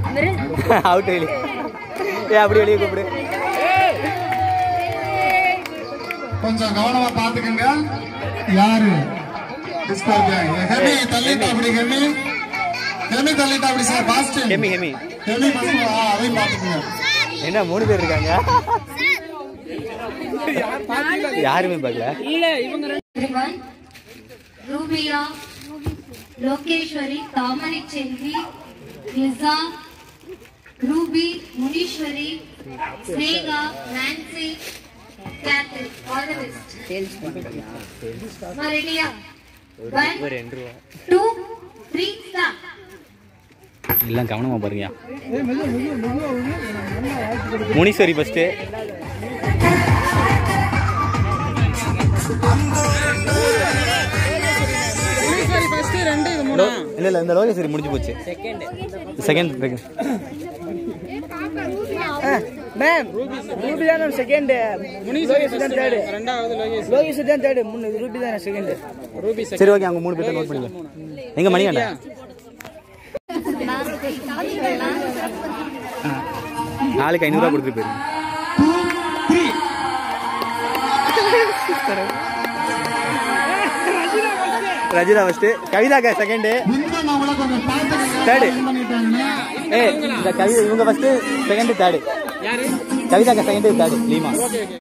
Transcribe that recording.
Out வெளியே ஏ அப்படி வெளியே கூப்பிடு கொஞ்சம் கவனமா பாத்துக்கங்க யாரு டிஸ்குவாலிஃபை ஹெமி தள்ளிட்டா அப்படி ஹெமி ஹெமி தள்ளிட்டா அப்படி சார் பாஸ்ட் ஹெமி ஹெமி ஹெமி ஃபர்ஸ்ட் அதையும் பாத்துக்கங்க என்ன மூணு பேர் இருக்காங்க யாருமே பார்க்கல everyone. Rubia, Lokeshwari, Tamani Chelvi, Liza, Ruby, Munishwari, Snega, Nancy, Catherine. All the best. Maridia. One, ஒரு ரெண்டு ரூபா two, three, start. எல்லாம் கவனமா பாருங்க முனீஸ்வரி ஃபர்ஸ்ட் இல்ல இல்ல இந்த லோகேஸ்வரி முடிஞ்சு போச்சு செகண்ட் செகண்ட் மேம் ரூபி தான் மேம் செகண்ட் லோகேஷ் தான் தேர்டு ரெண்டாவது லோகேஷ் லோகேஷ் தான் தேர்டு மூணு ரூபி தான் செகண்ட் ரூபி சரி ஓகே அவங்க மூணு பேர்த்த நோட் பண்ணிக்கோ எங்க மணியாண்டா நாளைக்கு ஐநூறுரூவா கொடுத்துட்டு போயிருங்க ரஜிதா ஃபர்ஸ்ட் கவிதாக்கா செகண்டு முந்தன் அவங்கள கொஞ்சம் பாத்துக்கங்க Third. win பண்ணிட்டாங்க ஏ இந்த கவி இவங்க ஃபர்ஸ்ட் செகண்ட் தேர்டு கவிதாக்கா செகண்ட் தேர்டு லீமா